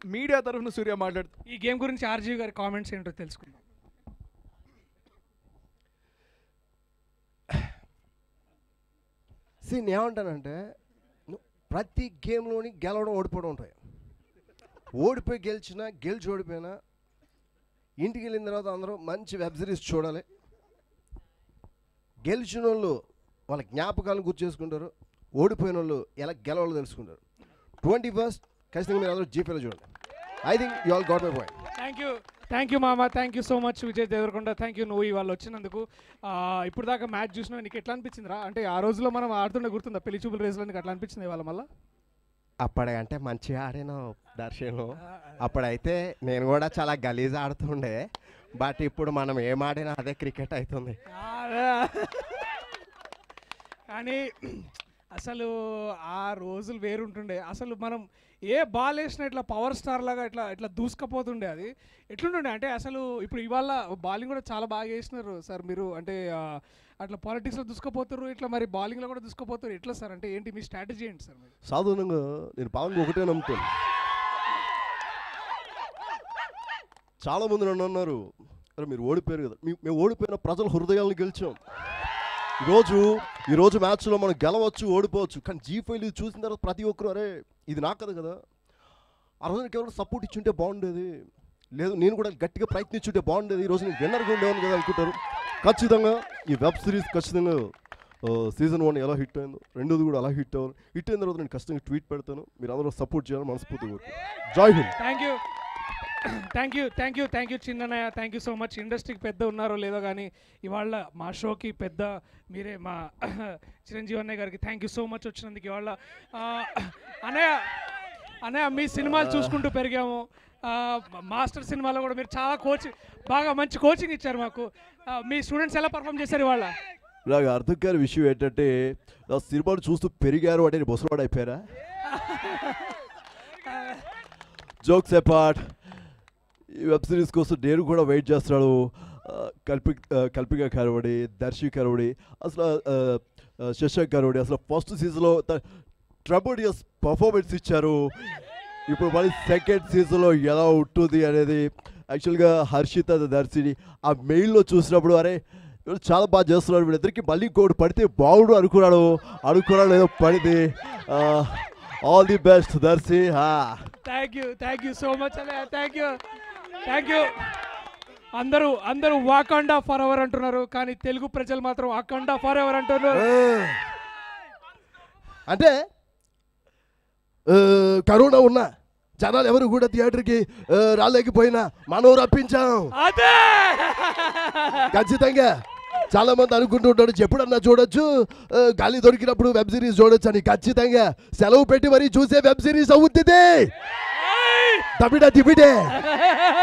Media తరఫున సూర్య మాట్లాడుతూ ఈ గేమ్ గురించి ఆర్జీవి గారి కామెంట్స్ ఏంటో తెలుసుకుందాం సి నేను ఏమంటానంటే ను- ప్రతి గేమ్లోని గెలవడం ఓడిపోవడం ఉంటాయి ఓడిపోయి గెలిచినా గెలిచి ఓడిపోయినా ఇంటికి వెళ్ళిన తర్వాత అందరూ మంచి వెబ్ సిరీస్ చూడాలి గెలిచిన వాళ్ళు వాళ్ళ జ్ఞాపకాలను గుర్తు చేసుకుంటారు ఓడిపోయిన వాళ్ళు ఎలా గెలవాలో తెలుసుకుంటారు ట్వంటీ ఫస్ట్ ఖచ్చితంగా మీరు అందరూ జీపీలో చూడండి I think you all got my point thank you thank you మామ thank you so much Vijay Deverakonda thank you నువ్వు ఇవాళ వచ్చినందుకు ఆ, ఇప్పుడు దాకా మ్యాచ్ చూసినా నీకు ఎట్లా అనిపించిందిరా అంటే ఆ రోజులో మనం ఆడుతుండే గుర్తుందా పెళ్లి చూపుల రేసులో నీకు అట్లా అనిపించింది ఇవాళ మళ్ళీ అప్పుడంటే మంచిగా ఆడాను దర్శనం అప్పుడైతే నేను కూడా చాలా గలీజ్ ఆడుతుండే బట్ ఇప్పుడు మనం ఏం ఆడినా అదే క్రికెట్ అవుతుంది కానీ అసలు ఆ రోజులు వేరుంటుండే అసలు మనం ఏ బాల్ వేసినా ఇట్లా పవర్ స్టార్ లాగా ఇట్లా ఇట్లా దూసుకపోతుండే అది ఎట్లుంటుండే అంటే అసలు ఇప్పుడు ఇవాళ బౌలింగ్ కూడా చాలా బాగా వేసినారు సార్ మీరు అంటే ఆ, అట్లా పాలిటిక్స్లో దూసుకుపోతారు ఇట్లా మరి బౌలింగ్లో కూడా దూసుకుపోతారు ఎట్లా సార్ అంటే ఏంటి మీ స్ట్రాటజీ ఏంటి సార్ మీరు సాధారణంగా నేను పావంగా ఒకటే నమ్ముతాను చాలా మంది నన్ను అన్నారు అరే మీరు ఓడిపోయారు కదా మీ- మేము ఓడిపోయిన ప్రజల హృదయాలను గెలిచాం ఈరోజు ఈరోజు మ్యాచ్లో మనం గెలవచ్చు ఓడిపోవచ్చు కానీ జీ ఫైవ్ ఇది చూసిన తర్వాత ప్రతి ఒక్కరు అరే ఇది నా కదా కదా ఆ రోజు నాకు ఎవరైనా సపోర్ట్ ఇచ్చుంటే బాగుండేది లేదు నేను కూడా గట్టిగా ప్రయత్నించుంటే బాగుండేది ఈ రోజు నేను విన్నర్గా ఉండేవాను కదా అనుకుంటారు ఖచ్చితంగా ఈ వెబ్ సిరీస్ ఖచ్చితంగా సీజన్ వన్ ఎలా హిట్ అయిందో రెండోది కూడా అలా హిట్ అవ్వాలి హిట్ అయిన తర్వాత నేను ఖచ్చితంగా ట్వీట్ పెడతాను మీరు అందరూ సపోర్ట్ చేయాలని మనస్ఫూర్తిగా కోరుకుంటున్నాను. జై హింద్ thank you thank you thank you thank you చిన్ననయ్య థ్యాంక్ యూ సో మచ్ ఇండస్ట్రీకి పెద్ద ఉన్నారో లేదో కానీ ఇవాళ మా షోకి పెద్ద మీరే మా చిరంజీవి అన్నయ్య గారికి థ్యాంక్ యూ సో మచ్ వచ్చినందుకు ఇవాళ ఆ, అన్నయ్య అన్నయ్య మీ సినిమాలు చూసుకుంటూ పెరిగాము ఆ, మాస్టర్ సినిమాలో కూడా మీరు చాలా కోచింగ్ బాగా మంచి కోచింగ్ ఇచ్చారు మాకు ఆ, మీ స్టూడెంట్స్ ఎలా పర్ఫామ్ చేశారు ఇవాళ నాకు అర్థం కాని విషయం ఏంటంటే నా సినిమాలు చూస్తూ పెరిగారు అంటే బొసవాడు అయిపోయారా జోక్స్ అపార్ట్ ఈ వెబ్ సిరీస్ కోసం నేను కూడా వెయిట్ చేస్తున్నాడు ఆ, కల్పి ఆ, కల్పిక కరవడి దర్శి కరవడి అసలు ఆ, ఆ, శశాంక్ కరవడి అసలు ఫస్ట్ సీజన్లో ట్రబుడియస్ పర్ఫార్మెన్స్ ఇచ్చారు ఇప్పుడు మళ్ళీ సెకండ్ సీజన్లో ఎలా ఉంటుంది అనేది యాక్చువల్గా హర్షిత దర్శిని ఆ మెయిల్లో చూసినప్పుడు అరే వీళ్ళు చాలా బాగా చేస్తున్నారు వీళ్ళిద్దరికి మళ్ళీ ఇంకోటి పడితే బాగుండు అనుకున్నాడు అనుకున్నాడు ఏదో పడింది all the best Darshi thank you thank you so much అన్నయ్య థ్యాంక్ యూ థ్యాంక్ యూ అందరూ అందరూ వాకండా ఫర్ ఎవర్ అంటున్నారు కానీ తెలుగు ప్రజలు మాత్రం అకండా ఫర్ ఎవర్ అంటున్నారు అంటే ఆ, కరోనా ఉన్నా జనాలు ఎవరు కూడా థియేటర్కి ఆ, రాలేకపోయినా మనం రప్పించాం అదే ఖచ్చితంగా చాలా మంది అనుకుంటుంటాడు ఎప్పుడన్నా చూడొచ్చు ఆ, గాలి దొరికినప్పుడు వెబ్ సిరీస్ చూడొచ్చు అని ఖచ్చితంగా సెలవు పెట్టి మరీ చూసే వెబ్ సిరీస్ అవుతుంది దబిడా దిబిడే